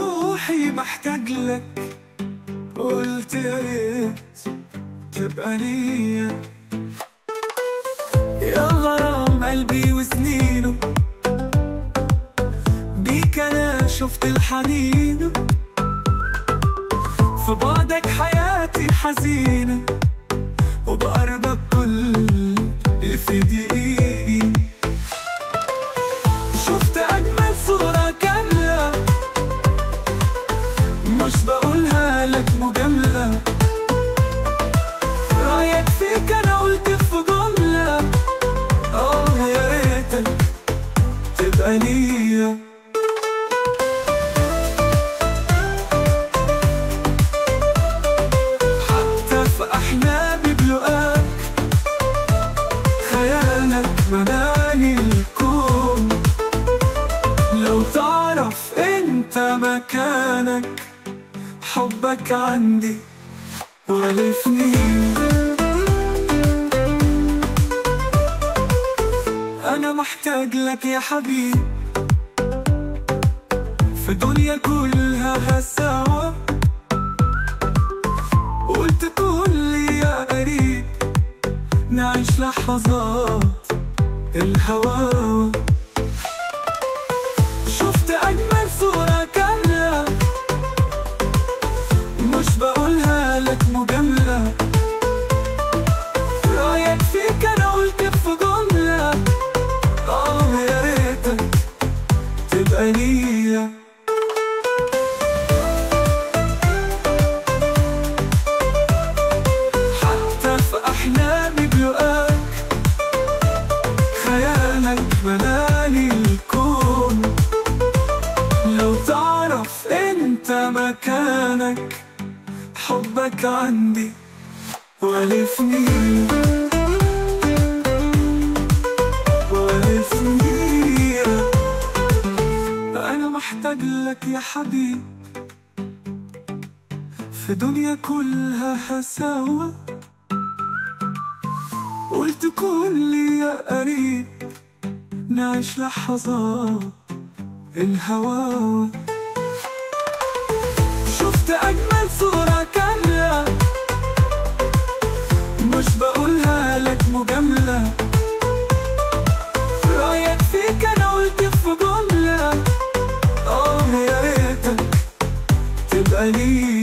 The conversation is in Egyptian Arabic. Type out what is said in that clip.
روحي محتاج لك قلت يا ريت تبقى ليا يا غرام قلبي وسنينه بيك انا شفت الحنين في بعدك حياتي حزينة وبقربك كل اللي في دقيقي شفت أجمل صورة كاملة مش بقولها لك مجاملة رأيك فيك أنا قلت في جملة آه يا ريتك تبقى ليا حتى في أحلامي بلقاك خيالك ملاني الكون لو تعرف انت مكانك حبك عندي والفني انا محتاج لك يا حبيب في دنيا كلها سوا قلت كل يا قريب نعيش لحظات الهوى شفت أجمل صورة كاملة مش بقولها لك مجاملة رأيك فيك أنا قلت في جملة آه يا ريتك تبقى ليا حتى في أحلامي بلقاك خيالك ملاني الكون لو تعرف انت مكانك حبك عندي والفني والفني انا محتاج لك يا حبيب في دنيا كلها سوا قلت كل يا قريب نعيش لحظات الهوى شفت أجمل صورة كاملة مش بقولها لك مجاملة رأيك فيك أنا قلت في جملة آه يا ريتك تبقى ليا